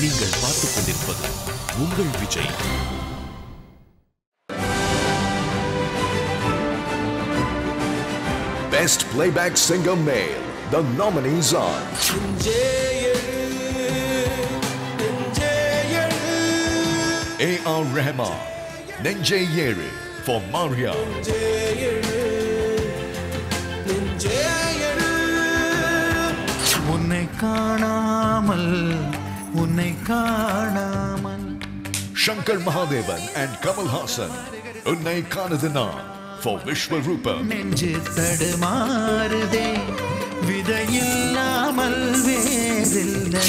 நீங்கள் பார்த்துக் கொண்டிருப்பது உங்கள் Vijay Best Playback Singer Male. The nominees are A.R. Rahman, Nenje Yeri for Maria, உன்னை காணாமல் உன்னை காணாமல் Shankar Mahadevan and Kamal Hassan, Unnai Kanadana for Vishwarupa, நெஞ்சு தடுமாறுதே விதையில்லாமல் வேறில்லை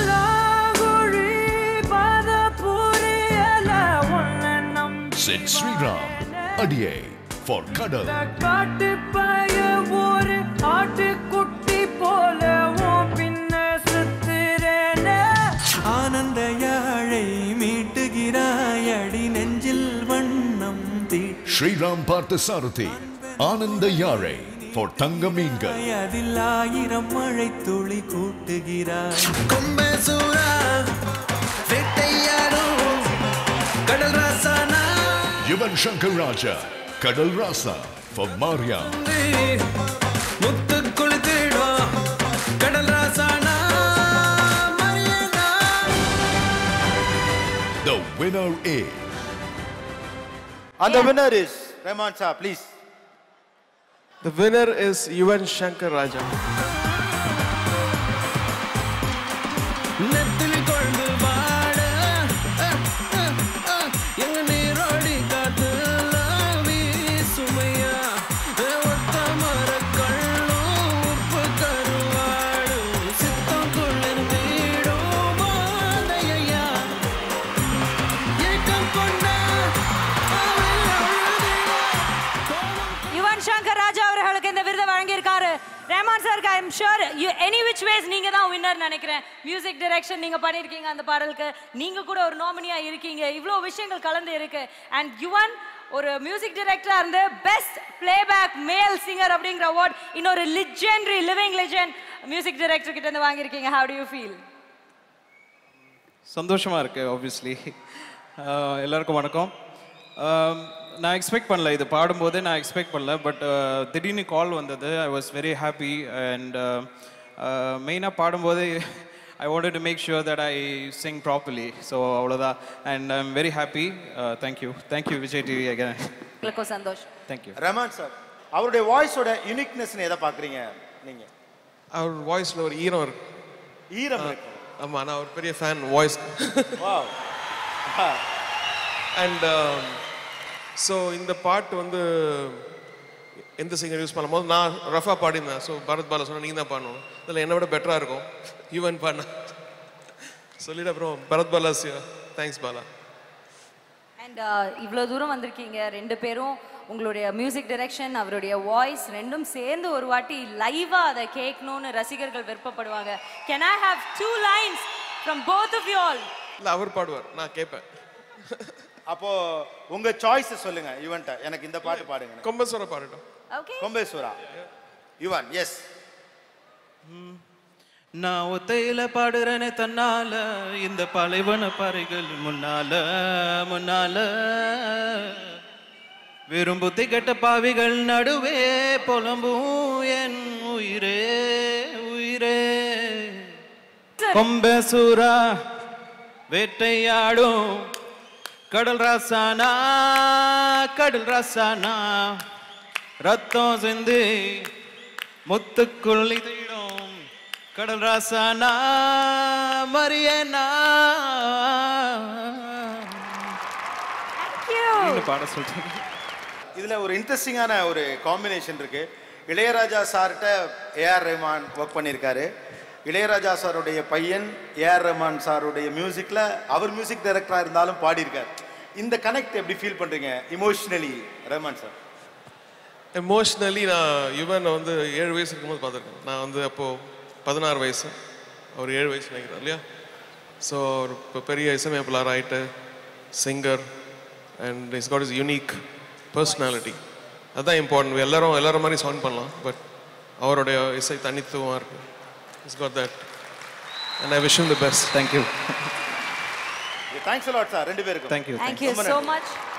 Sid Sriram, Adiye for Kadal, காட்டு பய ஒரு ஆட்டுக்குட்டி போல உன் பின்ன சுத்துறேனே ஆனந்த யாழை மீட்டுகிறாய் அடி நெஞ்சில் வண்ணம் தீட்டாய் Sriram Parthasarathi, Ananda Yare for Tangamingal, அதில் ஆயிரம் மழை துளி கூட்டுகிறாய் கொம்பசூரா வேட்டையாடும் கடல் ராசானா Yuvan Shankar Raja, Kadal Rasa for Maria, முத்து குளித்திடும் கடல் ராசானா மரியனா the winner is. And the winner is Rahman Shah, please. The winner is Yuvan Shankar Raja. நெத்திலி கொண்டு வாட அஹ், அஹ், அஹ், எங்க நீரோடி காத்துல வீசுமையா அஹ், ஒத்த மரக்கள்ளும் உப்பு கருவாடும் சித்தம் குளிர்ந்திடும் மாலையா ஏக்கம் கொண்ட அவள் அழுதினாள். யுவன் சங்கர் ராஜா அவர்களுக்கு இந்த விருதை வழங்கியிருக்காரு ரஹ்மான் சாருக்கு I am sure any which ways நீங்க தான் வின்னர் நினைக்கிறேன் மியூசிக் டைரக்ஷன் நீங்க பண்ணிருக்கீங்க அந்த பாடலுக்கு நீங்க கூட ஒரு நாமினியா இருக்கீங்க இவ்வளோ விஷயங்கள் கலந்து இருக்கு அண்ட் யுவன் ஒரு மியூசிக் டைரக்டரா இருந்து பெஸ்ட் பிளேபேக் மேல் சிங்கர் அப்படிங்கிற அவார்ட் இன்னொரு legendary living legend music director கிட்ட இருந்து வாங்கியிருக்கீங்க ஹவ் டு யூ ஃபீல் சந்தோஷமாக இருக்குது ஆப்வியஸ்லி எல்லாருக்கும் வணக்கம் Um, நான் எக்ஸ்பெக்ட் பண்ணல இது பாடும்போதே நான் எக்ஸ்பெக்ட் பண்ணல பட் திடீர்னு கால் வந்தது I was very happy and மெயினாக பாடும்போது I wanted to make sure that I sing properly so அவ்வளோதான் and I am very happy thank you thank you Vijay TV again உங்களுக்கும் சந்தோஷம் தேங்க்யூ ரஹ்மான் சார் அவருடைய வாய்ஸோட யூனிக்னஸ்னு எதை பார்க்குறீங்க நீங்க அவர் வாய்ஸில் ஒரு ஈரம் இருக்கு ஈரம் இருக்கு ஆமாம் நான் ஒரு பெரிய fan voice wow and so இந்த பாட்டு வந்து எந்த சிங்கர் யூஸ் பண்ணும்போது நான் ரஃபா பாடியிருந்தேன் ஸோ பரத் பாலா சொன்னா நீங்கள் தான் பாடணும் இதில் என்னை விட பெட்டராக இருக்கும் ஈவன் பாடின சொல்லிட்டு அப்புறம் பரத் பாலா தேங்க்ஸ் பாலா அண்ட் இவ்வளோ தூரம் வந்திருக்கீங்க ரெண்டு பேரும் உங்களுடைய மியூசிக் டைரக்ஷன் அவருடைய வாய்ஸ் ரெண்டும் சேர்ந்து ஒரு வாட்டி லைவா அதை கேட்கணும்னு ரசிகர்கள் விருப்பப்படுவாங்க can I have two lines from both of you all இல்லை அவர் பாடுவார் நான் கேட்பேன் அப்போ உங்க சாய்ஸ் சொல்லுங்க யுவன்ட்ட எனக்கு இந்த பாட்டு பாடுங்க கொம்பஸ்வர பாடட்டும் ஓகே கொம்பேஸ்வரா யுவன் எஸ் நான் ஒத்தையில பாடுறேனே தன்னால இந்த பாலைவன பாறைகள் முன்னால முன்னால வெறும் புத்தி கெட்ட பாவிகள் நடுவே புலம்பும் என் உயிரே உயிரே கொம்பசூரா வேட்டையாடும் கடல் ராசானா கடல் ராசானா ரத்தம் சிந்தி முத்துக்குள் இதிடும் கடல் ராசானா மரியனா இன்னும் பாட சொல்றேன் இதுல ஒரு இன்ட்ரெஸ்டிங்கான ஒரு காம்பினேஷன் இருக்கு இளையராஜா சார்கிட்ட ஏஆர் ரஹ்மான் ஒர்க் பண்ணியிருக்காரு இளையராஜா சாருடைய பையன் ஏஆர் ரஹ்மான் சாருடைய மியூசிக்ல அவர் மியூசிக் டைரக்டரா இருந்தாலும் பாடியிருக்கார் இந்த கனெக்ட் எப்படி ஃபீல் பண்றீங்க இமோஷனலி ரஹ்மான் சார் எமோஷ்னலி நான் யுவனை வந்து ஏழு வயசு இருக்கும்போது பார்த்துருக்கேன் நான் வந்து அப்போது பதினாறு வயசு அவர் ஏழு வயசு நினைக்கிறேன் இல்லையா ஸோ ஒரு இப்போ பெரிய இசையமைப்பாளர் ஆகிட்டு singer and is god is unique personality அதுதான் இம்பார்ட்டன்ட் எல்லாரும் எல்லாரும் மாதிரி சவுண்ட் பண்ணலாம் பட் அவருடைய இசை தனித்துவமாக இருக்குது is god that and I wish the best thank you thanks lot sir ரெண்டு பேருக்கும் தேங்க்யூ தேங்க்யூ ரொம்ப ஸோ நன்றி. மச்